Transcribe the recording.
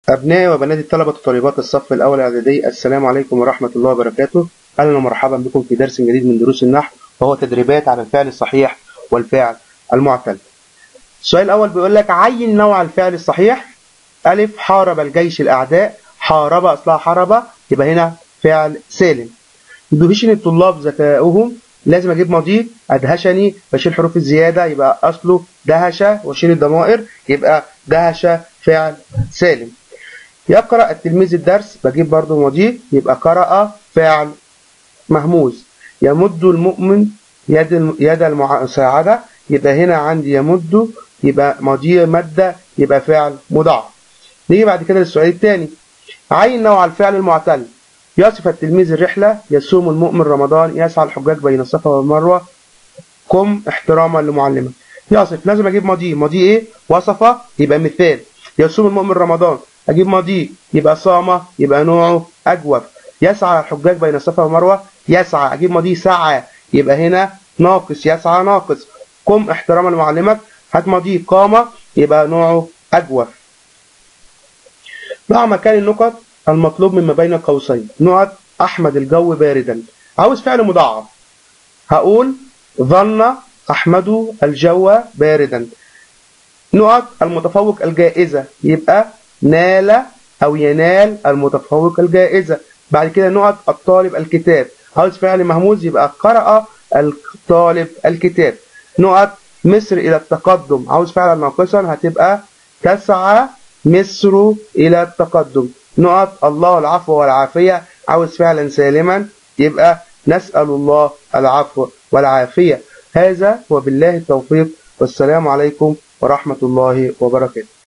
أبنائي وبناتي الطلبة وطالبات الصف الأول الإعدادي السلام عليكم ورحمة الله وبركاته أهلا ومرحبا بكم في درس جديد من دروس النحو وهو تدريبات على الفعل الصحيح والفعل المعتل السؤال الأول بيقول لك عين نوع الفعل الصحيح ألف حارب الجيش الأعداء حارب أصلها حارب يبقى هنا فعل سالم يدهشني الطلاب ذكاؤهم لازم أجيب ماضي أدهشني بشيل حروف الزيادة يبقى أصله دهش وأشيل الضمائر يبقى دهش فعل سالم يقرأ التلميذ الدرس بجيب برضو ماضي يبقى قرأ فعل مهموز يمد المؤمن يد يد المساعدة يبقى هنا عندي يمد يبقى ماضي مد يبقى فعل مضاعف نيجي بعد كده للسؤال الثاني عين نوع الفعل المعتل يصف التلميذ الرحلة يصوم المؤمن رمضان يسعى الحجاج بين الصفا والمروة قم احتراما لمعلمك يصف لازم اجيب ماضي ماضي ايه وصف يبقى مثال يصوم المؤمن رمضان اجيب ماضي يبقى صام يبقى نوعه اجوف يسعى الحجاج بين الصفا والمروه يسعى اجيب ماضي سعى يبقى هنا ناقص يسعى ناقص قم احتراما لمعلمك هات ماضي قام يبقى نوعه اجوف ضع مكان النقط المطلوب مما بين قوسين نقط احمد الجو باردا عاوز فعل مضاعف هقول ظن احمد الجو باردا نقط المتفوق الجائزة يبقى نال أو ينال المتفوق الجائزة بعد كده نقط الطالب الكتاب عاوز فعل مهموز يبقى قرأ الطالب الكتاب نقط مصر إلى التقدم عاوز فعل ناقصا هتبقى تسعى مصر إلى التقدم نقط الله العفو والعافية عاوز فعلا سالما يبقى نسأل الله العفو والعافية هذا وبالله التوفيق والسلام عليكم ورحمة الله وبركاته